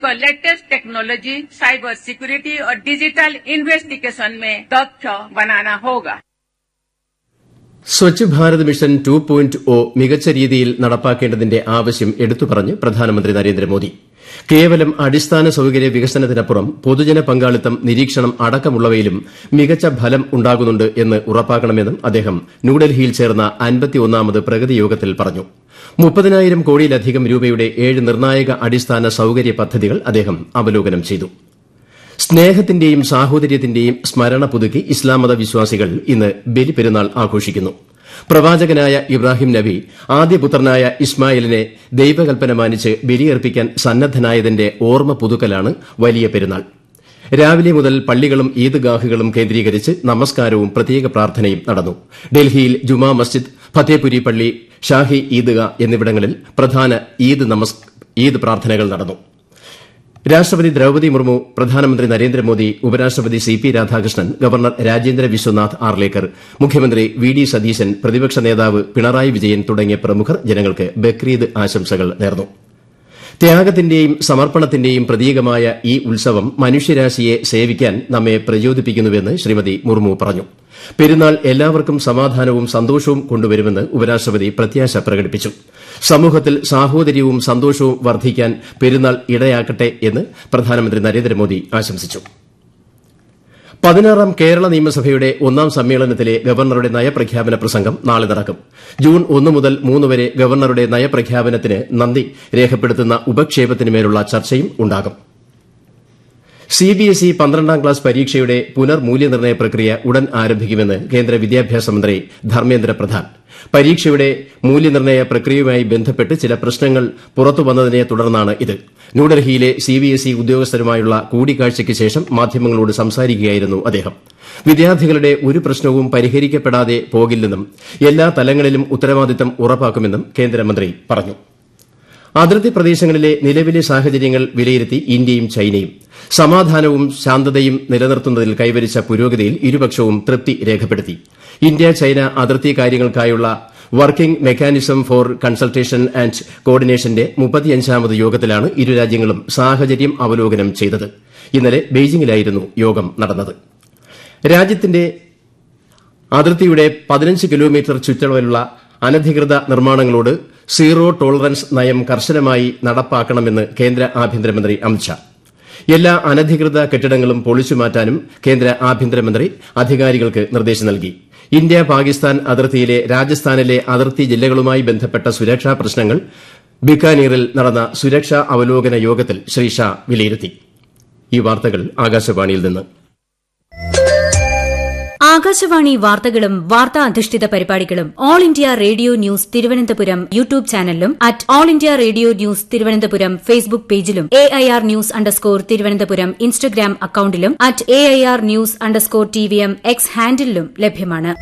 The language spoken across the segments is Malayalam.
लेटेस्ट टेक्नोलॉजी साइबर सिक्योरिटी और डिजिटल इन्वेस्टिगेशन में दक्ष बनाना होगा Swachh Bharat mission two point O മികച്ച രീതിയിൽ നടപ്പാക്കേണ്ടതിന്റെ ആവശ്യം എടുത്തുപറഞ്ഞ് പ്രധാനമന്ത്രി നരേന്ദ്രമോദി കേവലം അടിസ്ഥാന സൌകര്യ വികസനത്തിനപ്പുറം പൊതുജന പങ്കാളിത്തം നിരീക്ഷണം അടക്കമുള്ളവയിലും മികച്ച ഫലം ഉണ്ടാകുന്നുണ്ട് എന്ന് ഉറപ്പാക്കണമെന്നും അദ്ദേഹം ന്യൂഡൽഹിയിൽ ചേർന്ന അൻപത്തിയൊന്നാമത് പ്രഗതി യോഗത്തിൽ പറഞ്ഞു മുപ്പതിനായിരം കോടിയിലധികം രൂപയുടെ ഏഴ് നിർണായക അടിസ്ഥാന സൌകര്യ പദ്ധതികൾ അദ്ദേഹം അവലോകനം ചെയ്തു സ്നേഹത്തിന്റെയും സാഹോദര്യത്തിന്റെയും സ്മരണ പുതുക്കി ഇസ്ലാം മത വിശ്വാസികൾ ഇന്ന് ബലിപെരുന്നാൾ ആഘോഷിക്കുന്നു പ്രവാചകനായ ഇബ്രാഹിം നബി ആദ്യപുത്രനായ ഇസ്മായിലിനെ ദൈവകൽപ്പന മാനിച്ച് ബലിയർപ്പിക്കാൻ സന്നദ്ധനായതിന്റെ ഓർമ്മ പുതുക്കലാണ് വലിയ പെരുന്നാൾ രാവിലെ മുതൽ പള്ളികളും ഈദ്ഗാഹുകളും കേന്ദ്രീകരിച്ച് നമസ്കാരവും പ്രത്യേക പ്രാർത്ഥനയും നടന്നു ഡൽഹിയിൽ ജുമാ മസ്ജിദ് ഫത്തേപുരി പള്ളി ഷാഹി ഈദ്ഗാ എന്നിവിടങ്ങളിൽ പ്രധാന ഈദ് നമസ് ഈദ് പ്രാർത്ഥനകൾ നടന്നു രാഷ്ട്രപതി ദ്രൌപതി മുർമു പ്രധാനമന്ത്രി നരേന്ദ്രമോദി ഉപരാഷ്ട്രപതി C P Radhakrishnan governor Rajendra Vishwanath Arlekar മുഖ്യമന്ത്രി വി ഡി സതീശൻ പ്രതിപക്ഷ നേതാവ് പിണറായി വിജയൻ തുടങ്ങിയ പ്രമുഖർ ജനങ്ങൾക്ക് ബക്രീദ് ആശംസകൾ നേർന്നു ത്യാഗത്തിന്റെയും സമർപ്പണത്തിന്റെയും പ്രതീകമായ ഈ ഉത്സവം മനുഷ്യരാശിയെ സേവിക്കാൻ നമ്മെ പ്രചോദിപ്പിക്കുന്നുവെന്ന് ശ്രീമതി മുർമു പറഞ്ഞു പെരുന്നാൾ എല്ലാവർക്കും സമാധാനവും സന്തോഷവും കൊണ്ടുവരുമെന്ന് ഉപരാഷ്ട്രപതി പ്രത്യാശ പ്രകടിപ്പിച്ചു സമൂഹത്തിൽ സാഹോദര്യവും സന്തോഷവും വർദ്ധിക്കാൻ പെരുന്നാൾ ഇടയാക്കട്ടെ എന്ന് പ്രധാനമന്ത്രി നരേന്ദ്രമോദി ആശംസിച്ചു പതിനാറാം കേരള നിയമസഭയുടെ ഒന്നാം സമ്മേളനത്തിലെ ഗവർണറുടെ നയപ്രഖ്യാപന പ്രസംഗം നാളെ നടക്കും ജൂൺ ഒന്ന് മുതൽ മൂന്ന് വരെ ഗവർണറുടെ നയപ്രഖ്യാപനത്തിന് നന്ദി രേഖപ്പെടുത്തുന്ന ഉപക്ഷേപത്തിനുമേലുള്ള ചർച്ചയും ഉണ്ടാകും സിബിഎസ്ഇ പന്ത്രണ്ടാം ക്ലാസ് പരീക്ഷയുടെ പുനർമൂല്യനിർണ്ണയ പ്രക്രിയ ഉടൻ ആരംഭിക്കുമെന്ന് കേന്ദ്ര വിദ്യാഭ്യാസ മന്ത്രി ധർമ്മേന്ദ്ര പ്രധാൻ പരീക്ഷയുടെ മൂല്യനിർണ്ണയ പ്രക്രിയയുമായി ബന്ധപ്പെട്ട് ചില പ്രശ്നങ്ങൾ പുറത്തുവന്നതിനെ തുടർന്നാണ് ഇത് ന്യൂഡൽഹിയിലെ സിബിഎസ്ഇ ഉദ്യോഗസ്ഥരുമായുള്ള കൂടിക്കാഴ്ചയ്ക്ക് ശേഷം മാധ്യമങ്ങളോട് സംസാരിക്കുകയായിരുന്നു അദ്ദേഹം വിദ്യാർത്ഥികളുടെ ഒരു പ്രശ്നവും പരിഹരിക്കപ്പെടാതെ പോകില്ലെന്നും എല്ലാ തലങ്ങളിലും ഉത്തരവാദിത്തം ഉറപ്പാക്കുമെന്നും കേന്ദ്രമന്ത്രി പറഞ്ഞു അതിർത്തി പ്രദേശങ്ങളിലെ നിലവിലെ സാഹചര്യങ്ങൾ വിലയിരുത്തി ഇന്ത്യയും ചൈനയും സമാധാനവും ശാന്തതയും നിലനിർത്തുന്നതിൽ കൈവരിച്ച പുരോഗതിയിൽ ഇരുപക്ഷവും തൃപ്തി രേഖപ്പെടുത്തി ഇന്ത്യ ചൈന അതിർത്തി കാര്യങ്ങൾക്കായുള്ള working mechanism for consultation and കോർഡിനേഷന്റെ മുപ്പത്തിയഞ്ചാമത് യോഗത്തിലാണ് ഇരു രാജ്യങ്ങളും സാഹചര്യം അവലോകനം ചെയ്തത് ഇന്നലെ ബെയ്ജിംഗിലായിരുന്നു യോഗം നടന്നത് രാജ്യത്തിന്റെ അതിർത്തിയുടെ പതിനഞ്ച് കിലോമീറ്റർ ചുറ്റളവിലുള്ള അനധികൃത നിർമ്മാണങ്ങളോട് സീറോ ടോളറൻസ് നയം കർശനമായി നടപ്പാക്കണമെന്ന് കേന്ദ്ര ആഭ്യന്തരമന്ത്രി അമിത്ഷാ എല്ലാ അനധികൃത കെട്ടിടങ്ങളും പൊളിച്ചുമാറ്റാനും കേന്ദ്ര ആഭ്യന്തരമന്ത്രി അധികാരികൾക്ക് നിർദ്ദേശം നൽകി ഇന്ത്യ പാകിസ്ഥാൻ അതിർത്തിയിലെ രാജസ്ഥാനിലെ അതിർത്തി ജില്ലകളുമായി ബന്ധപ്പെട്ട സുരക്ഷാ പ്രശ്നങ്ങൾ ബിക്കാനീറിൽ നടന്ന സുരക്ഷാ അവലോകന യോഗത്തിൽ ശ്രീ ഷാ വിലയിരുത്തി ഈ വാർത്തകൾ ആകാശവാണിയിൽ നിന്ന് ആകാശവാണി വാർത്തകളും വാർത്താ അധിഷ്ഠിത പരിപാടികളും all India radio news Thiruvananthapuram YouTube ചാനലിലും at all India radio news Thiruvananthapuram Facebook പേജിലും A I R news underscore Thiruvananthapuram Instagram അക്കൌണ്ടിലും at A I R news underscore T V M X ഹാൻഡിലും ലഭ്യമാണ്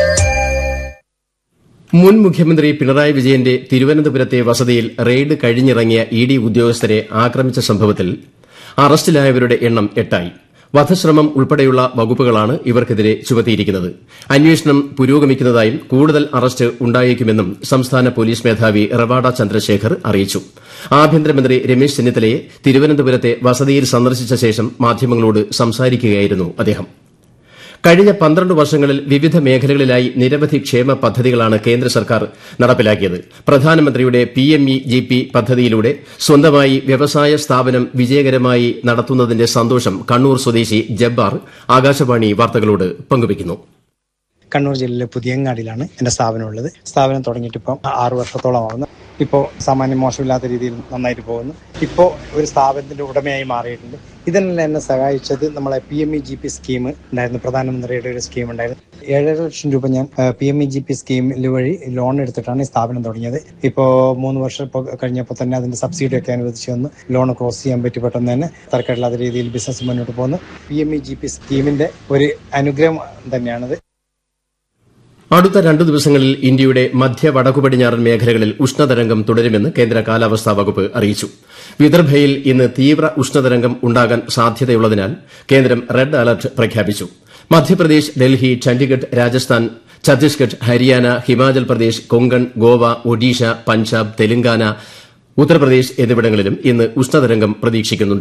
മുൻ മുഖ്യമന്ത്രി പിണറായി വിജയന്റെ തിരുവനന്തപുരത്തെ വസതിയിൽ റെയ്ഡ് കഴിഞ്ഞിറങ്ങിയ ഇ ഡി ഉദ്യോഗസ്ഥരെ ആക്രമിച്ച സംഭവത്തിൽ അറസ്റ്റിലായവരുടെ എണ്ണം എട്ടായി വധശ്രമം ഉൾപ്പെടെയുള്ള വകുപ്പുകളാണ് ഇവർക്കെതിരെ ചുമത്തിയിരിക്കുന്നത് അന്വേഷണം പുരോഗമിക്കുന്നതായും കൂടുതൽ അറസ്റ്റ് ഉണ്ടായേക്കുമെന്നും സംസ്ഥാന പോലീസ് മേധാവി റവാഡ ചന്ദ്രശേഖർ അറിയിച്ചു ആഭ്യന്തരമന്ത്രി രമേശ് ചെന്നിത്തലയെ തിരുവനന്തപുരത്തെ വസതിയിൽ സന്ദർശിച്ച ശേഷം മാധ്യമങ്ങളോട് സംസാരിക്കുകയായിരുന്നു അദ്ദേഹം കഴിഞ്ഞ പന്ത്രണ്ട് വർഷങ്ങളിൽ വിവിധ മേഖലകളിലായി നിരവധി ക്ഷേമ പദ്ധതികളാണ് കേന്ദ്ര സർക്കാർ നടപ്പിലാക്കിയത് പ്രധാനമന്ത്രിയുടെ P M E G P പദ്ധതിയിലൂടെ സ്വന്തമായി വ്യവസായ സ്ഥാപനം വിജയകരമായി നടത്തുന്നതിന്റെ സന്തോഷം കണ്ണൂർ സ്വദേശി ജബ്ബാർ ആകാശവാണി വാർത്തകളോട് പങ്കുവയ്ക്കുന്നു കണ്ണൂർ ജില്ലയിലെ പുതിയങ്ങാടിയിലാണ് എൻ്റെ സ്ഥാപനം ഉള്ളത് സ്ഥാപനം തുടങ്ങിയിട്ട് ഇപ്പം ആറു വർഷത്തോളമാകുന്നു ഇപ്പോൾ സാമാന്യം മോശമില്ലാത്ത രീതിയിൽ നന്നായിട്ട് പോകുന്നു ഇപ്പോൾ ഒരു സ്ഥാപനത്തിന്റെ ഉടമയായി മാറിയിട്ടുണ്ട് ഇതിനെല്ലാം എന്നെ സഹായിച്ചത് നമ്മളെ P M E G P scheme ഉണ്ടായിരുന്നു പ്രധാനമന്ത്രിയുടെ ഒരു സ്കീം ഉണ്ടായിരുന്നു ഏഴര ലക്ഷം രൂപ ഞാൻ P M E G P സ്കീമിൽ വഴി ലോൺ എടുത്തിട്ടാണ് ഈ സ്ഥാപനം തുടങ്ങിയത് ഇപ്പോൾ മൂന്ന് വർഷം ഇപ്പോൾ കഴിഞ്ഞപ്പോൾ തന്നെ അതിന്റെ സബ്സിഡി ഒക്കെ അനുവദിച്ച് വന്ന് ലോൺ ക്രോസ് ചെയ്യാൻ പറ്റി പെട്ടെന്ന് തന്നെ തരക്കേടില്ലാത്ത രീതിയിൽ ബിസിനസ് മുന്നോട്ട് പോകുന്നു P M E G P സ്കീമിന്റെ ഒരു അനുഗ്രഹം തന്നെയാണത് അടുത്ത രണ്ടു ദിവസങ്ങളിൽ ഇന്ത്യയുടെ മധ്യ വടക്കു പടിഞ്ഞാറൻ മേഖലകളിൽ ഉഷ്ണതരംഗം തുടരുമെന്ന് കേന്ദ്ര കാലാവസ്ഥാ വകുപ്പ് അറിയിച്ചു വിദർഭയിൽ ഇന്ന് തീവ്ര ഉഷ്ണതരംഗം ഉണ്ടാകാൻ സാധ്യതയുള്ളതിനാൽ കേന്ദ്രം റെഡ് അലർട്ട് പ്രഖ്യാപിച്ചു മധ്യപ്രദേശ് ഡൽഹി ചണ്ഡിഗഡ് രാജസ്ഥാൻ ഛത്തീസ്ഗഡ് ഹരിയാന ഹിമാചൽ പ്രദേശ് കൊങ്കൺ ഗോവ ഒഡീഷ പഞ്ചാബ് തെലങ്കാന ഉത്തർപ്രദേശ് എന്നിവിടങ്ങളിലും ഇന്ന് ഉഷ്ണതരംഗം പ്രതീക്ഷിക്കുന്നുണ്ട്